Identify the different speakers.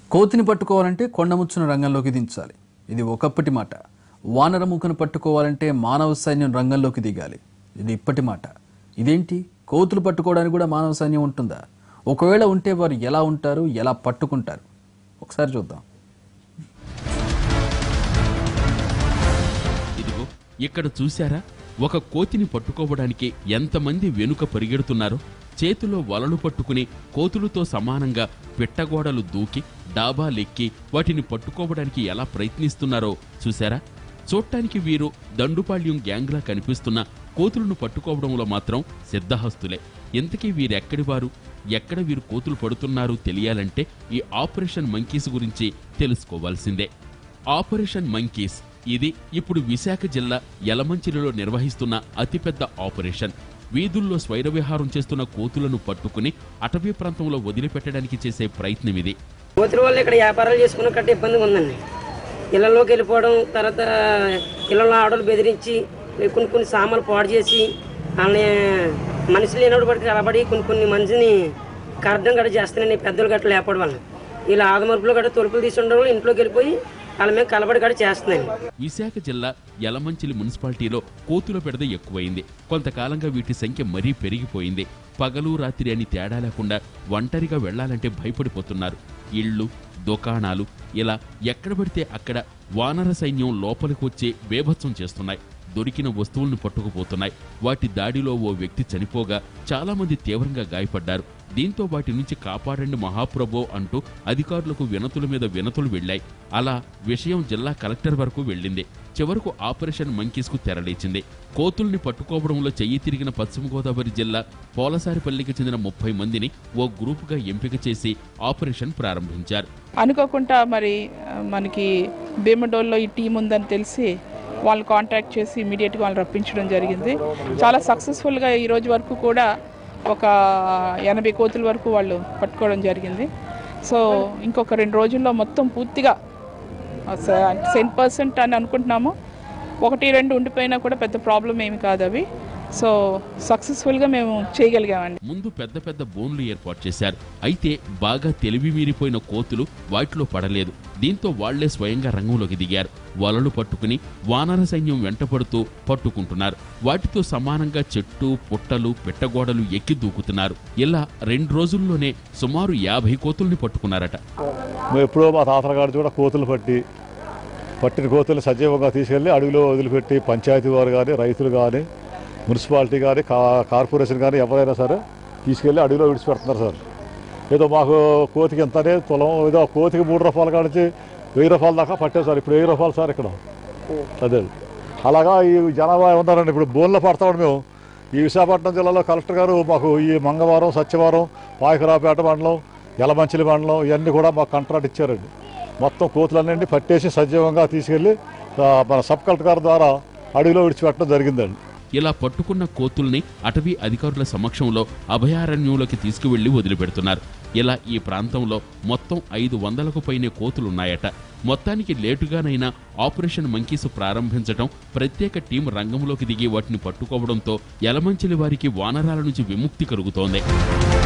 Speaker 1: కోతిని పట్టుకోవాలంటే కొండముచ్చును రంగంలోకి దించాలి ఇది ఒకప్పటి మాట వానరముఖను పట్టుకోవాలంటే మానవ సైన్యం రంగంలోకి దిగాలి ఇది ఇప్పటి మాట ఇదేంటి కోతులు పట్టుకోవడానికి కూడా మానవ సైన్యం ఉంటుందా ఒకవేళ ఉంటే వారు ఎలా ఉంటారు ఎలా పట్టుకుంటారు ఒకసారి చూద్దాం
Speaker 2: ఇదిగో ఇక్కడ చూశారా ఒక కోతిని పట్టుకోవడానికి ఎంతమంది వెనుక పరిగెడుతున్నారో చేతిలో వలలు పట్టుకుని కోతులతో సమానంగా పిట్టగోడలు దూకి డాబాలెక్కి వాటిని పట్టుకోవడానికి ఎలా ప్రయత్నిస్తున్నారో చూశారా చూడటానికి వీరు దండుపాళ్యం గ్యాంగ్లా కనిపిస్తున్న కోతులను పట్టుకోవడంలో మాత్రం సిద్ధహస్తులే ఇంతకీ వీరెక్కడి వారు ఎక్కడ వీరు కోతులు పడుతున్నారు తెలియాలంటే ఈ ఆపరేషన్ మంకీస్ గురించి తెలుసుకోవాల్సిందే ఆపరేషన్ మంకీస్ ఇది ఇప్పుడు విశాఖ జిల్లా యలమంచిలిలో నిర్వహిస్తున్న అతిపెద్ద ఆపరేషన్ వీధుల్లో స్వైరవిహారం చేస్తున్న కోతులను పట్టుకుని అటవీ ప్రాంతంలో వదిలిపెట్టడానికి చేసే ప్రయత్నం ఇది
Speaker 3: కోతుల వల్ల ఇక్కడ వ్యాపారాలు చేసుకున్న కట్ట ఇబ్బందిగా ఉందండి ఇళ్లలోకి వెళ్ళిపోవడం తర్వాత ఇళ్లలో ఆడలు బెదిరించి కొన్ని కొన్ని సామాన్లు పాడు చేసి వాళ్ళని మనుషులు లేనప్పుడు పడితే కలబడి కొన్ని కొన్ని మనిషిని కర్థం గట్ట చేస్తున్నాయి పెద్దలు గట్ట లేపడం వల్ల వీళ్ళ ఆదమరుపులో గట్ట తలుపులు తీసి ఉండడం వల్ల ఇంట్లోకి వెళ్ళిపోయి వాళ్ళ మీద కలబడి గట్ట చేస్తున్నాయి
Speaker 2: విశాఖ జిల్లా యలమంచిలి మున్సిపాలిటీలో కోతుల పెడద ఎక్కువైంది కొంతకాలంగా వీటి సంఖ్య మరీ పెరిగిపోయింది పగలు రాత్రి అని తేడా లేకుండా ఒంటరిగా వెళ్లాలంటే భయపడిపోతున్నారు ఇళ్ళు దుకాణాలు ఇలా ఎక్కడ పడితే అక్కడ వానర సైన్యం లోపలికి వచ్చి బేభత్సం చేస్తున్నాయి దొరికిన వస్తువులను పట్టుకుపోతున్నాయి వాటి దాడిలో ఓ వ్యక్తి చనిపోగా చాలా మంది తీవ్రంగా గాయపడ్డారు దీంతో వాటి నుంచి కాపాడండి మహాప్రభో అంటూ అధికారులకు వినతుల మీద వినతులు వెళ్లాయి అలా విషయం జిల్లా కలెక్టర్ వరకు వెళ్ళింది చివరకు ఆపరేషన్ మంకీస్ కు తెరలేచింది కోతుల్ని పట్టుకోవడంలో చెయ్యి తిరిగిన పశ్చిమ గోదావరి జిల్లా పోలసారిపల్లికి చెందిన ముప్పై మందిని ఓ గ్రూపుగా ఎంపిక చేసి ఆపరేషన్ ప్రారంభించారు
Speaker 4: అనుకోకుండా మరి ఆ, మనకి భీమడోల్లో ఈ టీం ఉందని తెలిసి వాళ్ళు కాంటాక్ట్ చేసి ఇమీడియట్గా వాళ్ళు రప్పించడం జరిగింది చాలా సక్సెస్ఫుల్గా ఈ రోజు వరకు కూడా ఒక ఎనభై కోతుల వరకు వాళ్ళు పట్టుకోవడం జరిగింది సో ఇంకొక రెండు రోజుల్లో మొత్తం పూర్తిగా సెంట్ పర్సెంట్ అని అనుకుంటున్నాము ఒకటి రెండు ఉండిపోయినా కూడా పెద్ద ప్రాబ్లం ఏమి కాదు అవి సో సక్సెస్ఫుల్గా మేము చేయగలిగామండి
Speaker 2: ముందు పెద్ద పెద్ద బోన్లు ఏర్పాటు చేశారు అయితే బాగా తెలివి మీరిపోయిన కోతులు వాటిలో పడలేదు దీంతో వాళ్లే స్వయంగా రంగంలోకి దిగారు వలలు పట్టుకుని వానర సైన్యం వెంటపడుతూ పట్టుకుంటున్నారు వాటితో సమానంగా చెట్టు పుట్టలు పెట్టగోడలు ఎక్కి దూకుతున్నారు ఇలా రెండు రోజుల్లోనే సుమారు యాభై కోతుల్ని పట్టుకున్నారట
Speaker 5: మేము ఎప్పుడో మా తాతల గారు కూడా కోతులు పట్టి పట్టిన కోతులు సజీవంగా తీసుకెళ్ళి అడవిలో వదిలిపెట్టి పంచాయతీ వారు కానీ రైతులు కానీ మున్సిపాలిటీ కానీ కా కార్పొరేషన్ కానీ ఎవరైనా సరే తీసుకెళ్ళి అడవిలో విడిచిపెడుతున్నారు సార్ ఏదో మాకు కోతికి ఎంతనే తులం ఏదో కోతికి మూడు రూపాయల కాడ నుంచి వెయ్యి రూపాయల దాకా పట్టాం సార్ ఇప్పుడు వెయ్యి రూపాయలు సార్ ఇక్కడ అదే అలాగా ఈ జనాభా ఉన్నారండి ఇప్పుడు బోన్లో పడతామండి మేము ఈ విశాఖపట్నం జిల్లాలో కలెక్టర్ గారు మాకు ఈ మంగళవారం సత్యవారం పాయకరాపేట మండలం యలమంచిలి మండలం ఇవన్నీ కూడా మాకు కాంట్రాక్ట్ ఇచ్చారండి మొత్తం కోతులన్నీ పట్టేసి సజీవంగా తీసుకెళ్ళి ఆ, మన సబ్ కలెక్టర్ గారి ద్వారా అడవిలో విడిచిపెట్టడం జరిగిందండి
Speaker 2: ఇలా పట్టుకున్న కోతుల్ని అటవీ అధికారుల సమక్షంలో అభయారణ్యంలోకి తీసుకువెళ్లి వదిలిపెడుతున్నారు ఇలా ఈ ప్రాంతంలో మొత్తం ఐదు వందలకు పైనే కోతులున్నాయట మొత్తానికి లేటుగానైనా ఆపరేషన్ మంకీస్ ప్రారంభించడం ప్రత్యేక టీం రంగంలోకి దిగి వాటిని పట్టుకోవడంతో యలమంచిలి వారికి వానరాల నుంచి విముక్తి కలుగుతోంది